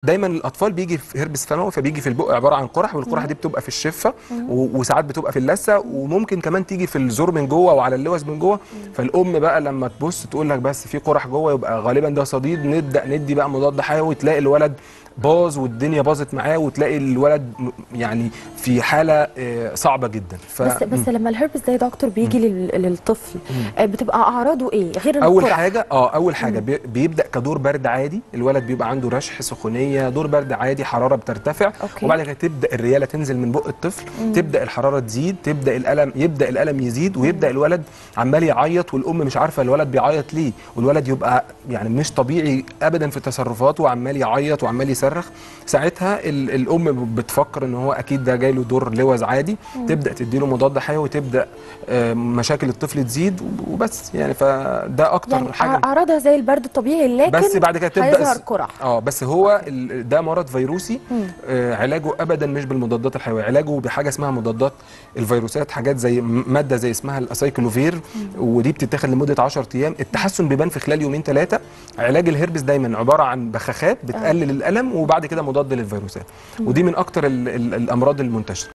دايما الاطفال بيجي في هربس فموي فبيجي في البق عباره عن قرح والقرح دي بتبقى في الشفه و- وساعات بتبقى في اللثه وممكن كمان تيجي في الزور من جوه وعلى اللوز من جوه فالام بقى لما تبص تقول لك بس في قرح جوه يبقى غالبا ده صديد نبدا ندي بقى مضاد حيوي تلاقي الولد باظ والدنيا باظت معاه وتلاقي الولد م- يعني في حاله آه، صعبه جدا ف... بس بس لما الهربس ده يا دكتور بيجي لل- للطفل آه، بتبقى اعراضه ايه غير اول القرح؟ حاجه اه اول حاجه بي- بيبدا كدور برد عادي الولد بيبقى عنده رشح سخونيه دور برد عادي حراره بترتفع أوكي. وبعد كده تبدا الرياله تنزل من بق الطفل تبدا الحراره تزيد تبدا الالم يبدا الالم يزيد ويبدا الولد عمال يعيط والام مش عارفه الولد بيعيط ليه والولد يبقى يعني مش طبيعي ابدا في تصرفاته وعمال يعيط وعمال يصرخ ساعتها ال- الام بتفكر ان هو اكيد ده جاي له دور لوز عادي تبدا تديله مضاد حيوي تبدا آه، مشاكل الطفل تزيد وبس يعني فده اكتر يعني حاجه اعراضها زي البرد الطبيعي لكن بس بعد كده تبدا هيظهر الس- قرح اه بس هو ال- ده مرض فيروسي مم. آه علاجه ابدا مش بالمضادات الحيويه علاجه بحاجه اسمها مضادات الفيروسات حاجات زي م- ماده زي اسمها الاسايكلوفير ودي بتتاخد لمده 10 ايام التحسن بيبان في خلال يومين ثلاثه علاج الهربس دايما عباره عن بخاخات بتقلل الالم وبعد كده مضاد للفيروسات ودي من اكتر ال ال الامراض المنتشره